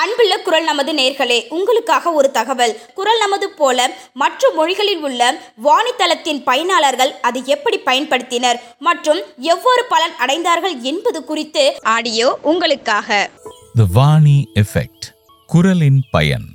அன்புள்ள குரல் நமது நேர்களே உங்களுக்காக ஒரு தகவல் குரல் நமது போல மற்ற மொழிகளில் உள்ள வானித்தளத்தின் பயனாளர்கள் அதை எப்படி பயன்படுத்தினர் மற்றும் எவ்வாறு பலன் அடைந்தார்கள் என்பது குறித்து ஆடியோ உங்களுக்காக த வாணி எஃபெக்ட் குரலின் பயன்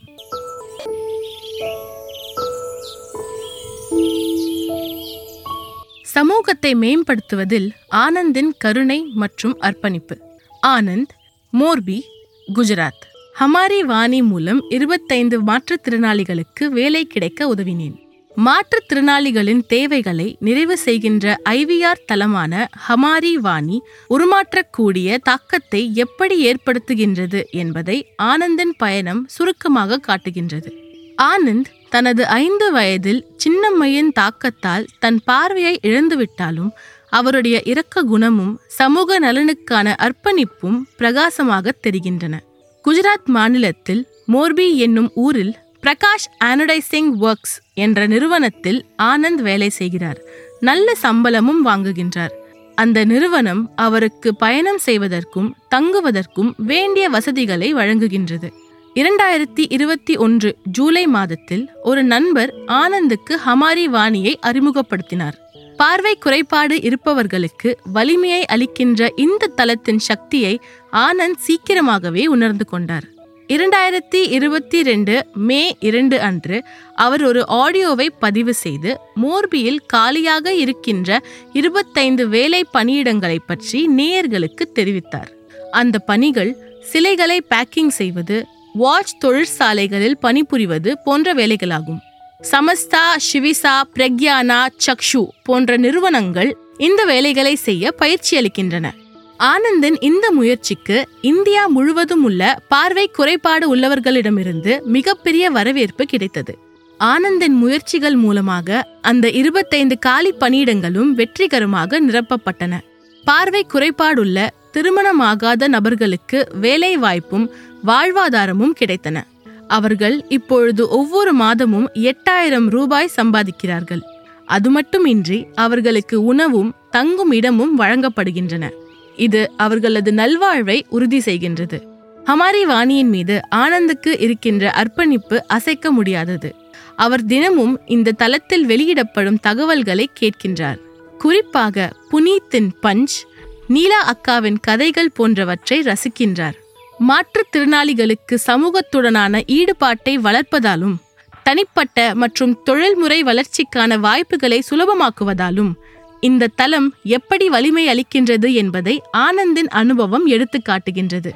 சமூகத்தை மேம்படுத்துவதில் ஆனந்தின் கருணை மற்றும் அர்ப்பணிப்பு ஆனந்த் மோர்பி குஜராத் ஹமாரி வாணி மூலம் இருபத்தைந்து மாற்றுத்திறனாளிகளுக்கு வேலை கிடைக்க உதவினேன் மாற்றுத்திறனாளிகளின் தேவைகளை நிறைவு செய்கின்ற ஐவிஆர் தளமான ஹமாரி வாணி உருமாற்றக்கூடிய தாக்கத்தை எப்படி ஏற்படுத்துகின்றது என்பதை ஆனந்தின் பயணம் சுருக்கமாக காட்டுகின்றது ஆனந்த் தனது ஐந்து வயதில் சின்னம்மையின் தாக்கத்தால் தன் பார்வையை இழந்துவிட்டாலும் அவருடைய இரக்க குணமும் சமூக நலனுக்கான அர்ப்பணிப்பும் பிரகாசமாக தெரிகின்றன குஜராத் மாநிலத்தில் மோர்பி என்னும் ஊரில் பிரகாஷ் ஆனடைசிங் ஒர்க்ஸ் என்ற நிறுவனத்தில் ஆனந்த் வேலை செய்கிறார் நல்ல சம்பளமும் வாங்குகின்றார் அந்த நிறுவனம் அவருக்கு பயணம் செய்வதற்கும் தங்குவதற்கும் வேண்டிய வசதிகளை வழங்குகின்றது இரண்டாயிரத்தி இருபத்தி ஒன்று ஜூலை மாதத்தில் ஒரு நண்பர் ஆனந்துக்கு ஹமாரி வாணியை அறிமுகப்படுத்தினார் பார்வை குறைபாடு இருப்பவர்களுக்கு வலிமையை அளிக்கின்ற இந்த தளத்தின் சக்தியை ஆனந்த் சீக்கிரமாகவே உணர்ந்து கொண்டார் இரண்டாயிரத்தி இருபத்தி ரெண்டு மே இரண்டு அன்று அவர் ஒரு ஆடியோவை பதிவு செய்து மோர்பியில் காலியாக இருக்கின்ற இருபத்தைந்து வேலை பணியிடங்களை பற்றி நேயர்களுக்கு தெரிவித்தார் அந்த பணிகள் சிலைகளை பேக்கிங் செய்வது வாட்ச் தொழிற்சாலைகளில் பணிபுரிவது போன்ற வேலைகளாகும் சமஸ்தா ஷிவிசா பிரக்யானா சக்ஷு போன்ற நிறுவனங்கள் இந்த வேலைகளை செய்ய பயிற்சி அளிக்கின்றன ஆனந்தின் இந்த முயற்சிக்கு இந்தியா முழுவதும் உள்ள பார்வை குறைபாடு உள்ளவர்களிடமிருந்து மிகப்பெரிய வரவேற்பு கிடைத்தது ஆனந்தின் முயற்சிகள் மூலமாக அந்த இருபத்தைந்து காலி பணியிடங்களும் வெற்றிகரமாக நிரப்பப்பட்டன பார்வை குறைபாடுள்ள திருமணமாகாத நபர்களுக்கு வேலை வாய்ப்பும் வாழ்வாதாரமும் கிடைத்தன அவர்கள் இப்பொழுது ஒவ்வொரு மாதமும் எட்டாயிரம் ரூபாய் சம்பாதிக்கிறார்கள் அது மட்டுமின்றி அவர்களுக்கு உணவும் தங்கும் இடமும் வழங்கப்படுகின்றன இது அவர்களது நல்வாழ்வை உறுதி செய்கின்றது ஹமாரி வாணியின் மீது ஆனந்துக்கு இருக்கின்ற அர்ப்பணிப்பு அசைக்க முடியாதது அவர் தினமும் இந்த தளத்தில் வெளியிடப்படும் தகவல்களை கேட்கின்றார் குறிப்பாக புனீத்தின் பஞ்ச் நீலா அக்காவின் கதைகள் போன்றவற்றை ரசிக்கின்றார் மாற்றுத்திறனாளிகளுக்கு சமூகத்துடனான ஈடுபாட்டை வளர்ப்பதாலும் தனிப்பட்ட மற்றும் தொழில்முறை வளர்ச்சிக்கான வாய்ப்புகளை சுலபமாக்குவதாலும் இந்த தளம் எப்படி வலிமை அளிக்கின்றது என்பதை ஆனந்தின் அனுபவம் எடுத்து காட்டுகின்றது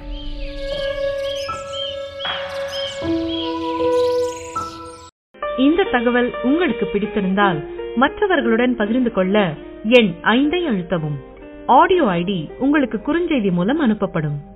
இந்த தகவல் உங்களுக்கு பிடித்திருந்தால் மற்றவர்களுடன் பகிர்ந்து கொள்ள எண் ஐந்தை அழுத்தவும் ஆடியோ ஐடி உங்களுக்கு குறுஞ்செய்தி மூலம் அனுப்பப்படும்